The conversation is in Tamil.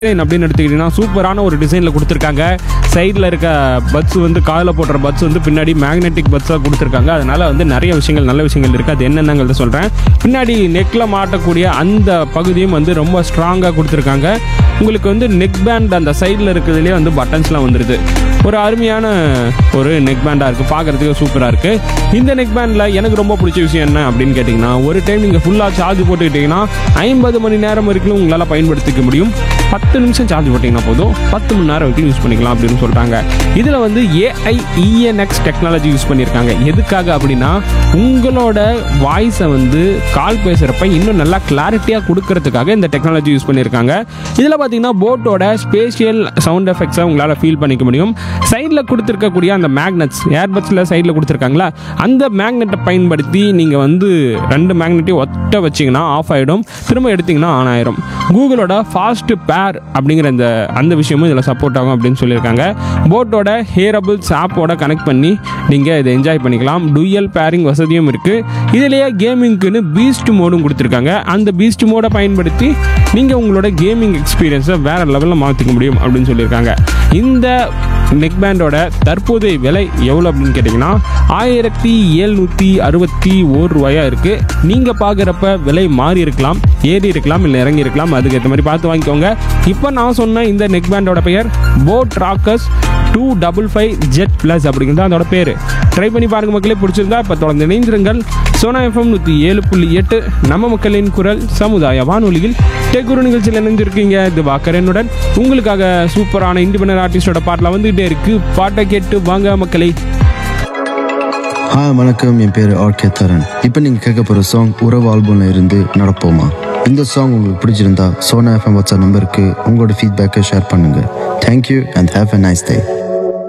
டிசைன் அப்படின்னு எடுத்துக்கிட்டிங்கன்னா சூப்பரான ஒரு டிசைனில் கொடுத்துருக்காங்க சைடில் இருக்க பட்ஸ் வந்து காதில் போடுற பட்ஸ் வந்து பின்னாடி மேக்னெட்டிக் பட்ஸாக கொடுத்துருக்காங்க அதனால வந்து நிறைய விஷயங்கள் நல்ல விஷயங்கள் இருக்குது அது என்னென்னங்கிறத சொல்கிறேன் பின்னாடி நெக்கில் மாட்டக்கூடிய அந்த பகுதியும் வந்து ரொம்ப ஸ்ட்ராங்காக கொடுத்துருக்காங்க உங்களுக்கு வந்து நெக் பேண்ட் அந்த சைடில் இருக்கிறதுலே வந்து பட்டன்ஸ்லாம் வந்துடுது ஒரு அருமையான ஒரு நெக் பேண்டாக இருக்குது பார்க்குறதுக்கு சூப்பராக இருக்குது இந்த நெக் பேண்டில் எனக்கு ரொம்ப பிடிச்ச விஷயம் என்ன அப்படின்னு கேட்டிங்கன்னா ஒரு டைம் நீங்கள் ஃபுல்லாக சார்ஜ் போட்டுக்கிட்டிங்கன்னா ஐம்பது மணி நேரம் வரைக்கும் உங்களால் பயன்படுத்திக்க முடியும் பத்து நிமிஷம் சார்ஜ் போட்டிங்கன்னா போதும் பத்து மணி நேரம் வரைக்கும் யூஸ் பண்ணிக்கலாம் அப்படின்னு சொல்கிறாங்க இதில் வந்து ஏஐ இஎன்எக்ஸ் டெக்னாலஜி யூஸ் பண்ணியிருக்காங்க எதுக்காக அப்படின்னா உங்களோட வாய்ஸை வந்து கால் பேசுகிறப்ப இன்னும் நல்லா கிளாரிட்டியாக கொடுக்கறதுக்காக இந்த டெக்னாலஜி யூஸ் பண்ணியிருக்காங்க இதில் பார்த்தீங்கன்னா போட்டோட ஸ்பேஷியல் சவுண்ட் எஃபெக்ட்ஸை உங்களால் ஃபீல் பண்ணிக்க முடியும் சைடில் கொடுத்துருக்கக்கூடிய அந்த மேக்னெட்ஸ் ஏர்பட்ஸில் சைடில் கொடுத்துருக்காங்களா அந்த மேக்னெட்டை பயன்படுத்தி நீங்கள் வந்து ரெண்டு மேக்னெட்டையும் ஒட்ட வச்சிங்கன்னா ஆஃப் ஆகிடும் திரும்ப எடுத்திங்கன்னா ஆன் ஆயிரும் கூகுளோட ஃபாஸ்ட் பேர் அப்படிங்கிற இந்த அந்த விஷயமும் இதில் சப்போர்ட் ஆகும் அப்படின்னு சொல்லியிருக்காங்க போட்டோட ஹேரபிள்ஸ் ஆப்போட கனெக்ட் பண்ணி நீங்கள் இதை என்ஜாய் பண்ணிக்கலாம் டூயல் பேரிங் வசதியும் இருக்குது இதிலேயே கேமிங்க்குன்னு பீஸ்ட் மோடும் கொடுத்துருக்காங்க அந்த பீஸ்ட் மோடை பயன்படுத்தி நீங்கள் உங்களோட கேமிங் எக்ஸ்பீரியன்ஸை வேறு லெவலில் மாற்றிக்க முடியும் அப்படின்னு சொல்லியிருக்காங்க இந்த நெக் பேண்டோட தற்போதைய விலை எவ்வளோ அப்படின்னு கேட்டிங்கன்னா ஆயிரத்தி எழுநூற்றி அறுபத்தி ஓர் ரூபாயாக இருக்குது நீங்கள் பார்க்குறப்ப விலை மாறி இருக்கலாம் ஏறி இருக்கலாம் இல்லை இறங்கி இருக்கலாம் அதுக்கேற்ற மாதிரி பார்த்து வாங்கிக்கோங்க இப்போ நான் சொன்ன இந்த நெக் பேண்டோட பெயர் boAt Rockerz two double five jet plus அப்படிங்கிறது அதோட பேர் ட்ரை பண்ணி பாருங்க மக்களே பிடிச்சிருந்தா இப்போ தொடர்ந்து இணைந்திருங்கள் சோனா எஃப்எம் நூற்றி ஏழு புள்ளி எட்டு நம்ம மக்களின் குரல் சமுதாய வானொலியில் டெக்குரு நிகழ்ச்சியில் இணைஞ்சிருக்கீங்க இது வாக்கரனுடன் உங்களுக்காக சூப்பரான இண்டிபெண்டன்ட் ஆர்டிஸ்டோட பாட்டில் வந்துகிட்டே இருக்கு பாட்டை கேட்டு வாங்க மக்களை ஹாய் வணக்கம் என் பேர் ஆர்கே தரன் இப்போ நீங்கள் கேட்க போகிற சாங் உறவு ஆல்பம்ல இருந்து நடப்போமா இந்த சாங் உங்களுக்கு பிடிச்சிருந்தா சோனா எஃப்எம் வாட்ஸ்அப் நம்பருக்கு உங்களோட ஃபீட்பேக்கை ஷேர் பண்ணுங்கள் thank you and have a nice day